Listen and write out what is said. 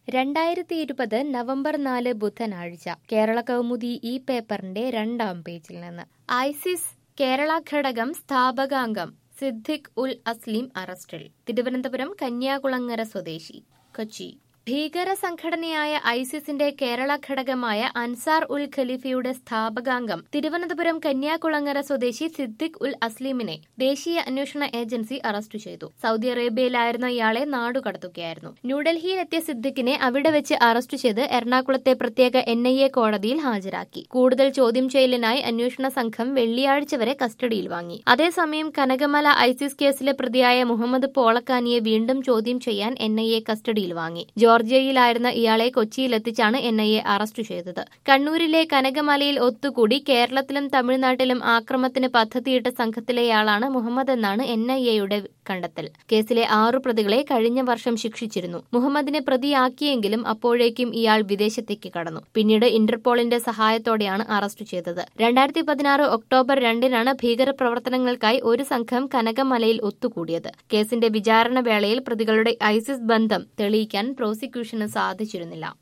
രണ്ടായിരത്തി ഇരുപത് നവംബർ നാല് ബുധനാഴ്ച കേരള കൗമുദി ഈ പേപ്പറിന്റെ രണ്ടാം പേജിൽ നിന്ന് ഐസിസ് കേരള ഘടകം സ്ഥാപകാംഗം സിദ്ദിഖ് ഉൽ അസ്ലിം അറസ്റ്റിൽ തിരുവനന്തപുരം കന്യാകുളങ്ങര സ്വദേശി കൊച്ചി ഭീകര സംഘടനയായ ഐസിസിന്റെ കേരള ഘടകമായ അൻസാർ ഉൽ ഖലീഫയുടെ സ്ഥാപകാംഗം തിരുവനന്തപുരം കന്യാകുളങ്ങര സ്വദേശി സിദ്ദിഖ് ഉൽ അസ്ലീമിനെ ദേശീയ അന്വേഷണ ഏജൻസി അറസ്റ്റ് ചെയ്തു സൗദി അറേബ്യയിലായിരുന്ന ഇയാളെ നാടുകടത്തുകയായിരുന്നു ന്യൂഡൽഹിയിലെത്തിയ സിദ്ദിഖിനെ അവിടെ വെച്ച് അറസ്റ്റ് ചെയ്ത് എറണാകുളത്തെ പ്രത്യേക എൻ ഐ എ കോടതിയിൽ ഹാജരാക്കി കൂടുതൽ ചോദ്യം ചെയ്യലിനായി അന്വേഷണ സംഘം വെള്ളിയാഴ്ച വരെ കസ്റ്റഡിയിൽ വാങ്ങി അതേസമയം കനകമല ഐസിസ് കേസിലെ പ്രതിയായ മുഹമ്മദ് പോളക്കാനിയെ വീണ്ടും ചോദ്യം ചെയ്യാൻ എൻ ഐ എ കസ്റ്റഡിയിൽ വാങ്ങി ജോർജിയയിലായിരുന്ന ഇയാളെ കൊച്ചിയിലെത്തിച്ചാണ് എൻ ഐ എ അറസ്റ്റ് ചെയ്തത് കണ്ണൂരിലെ കനകമലയിൽ ഒത്തുകൂടി കേരളത്തിലും തമിഴ്നാട്ടിലും ആക്രമത്തിന് പദ്ധതിയിട്ട സംഘത്തിലെയാളാണ് മുഹമ്മദ് എന്നാണ് എൻ ഐ എയുടെ കണ്ടെത്തൽ കേസിലെ ആറു പ്രതികളെ കഴിഞ്ഞ വർഷം ശിക്ഷിച്ചിരുന്നു മുഹമ്മദിനെ പ്രതിയാക്കിയെങ്കിലും അപ്പോഴേക്കും ഇയാൾ വിദേശത്തേക്ക് കടന്നു പിന്നീട് ഇന്റർപോളിന്റെ സഹായത്തോടെയാണ് അറസ്റ്റ് ചെയ്തത് രണ്ടായിരത്തി പതിനാറ് ഒക്ടോബർ രണ്ടിനാണ് ഭീകരപ്രവർത്തനങ്ങൾക്കായി ഒരു സംഘം കനകമലയിൽ ഒത്തുകൂടിയത് കേസിന്റെ വിചാരണ വേളയിൽ പ്രതികളുടെ ഐസിസ് ബന്ധം തെളിയിക്കാൻ പ്രോസിക്യൂഷന് സാധിച്ചിരുന്നില്ല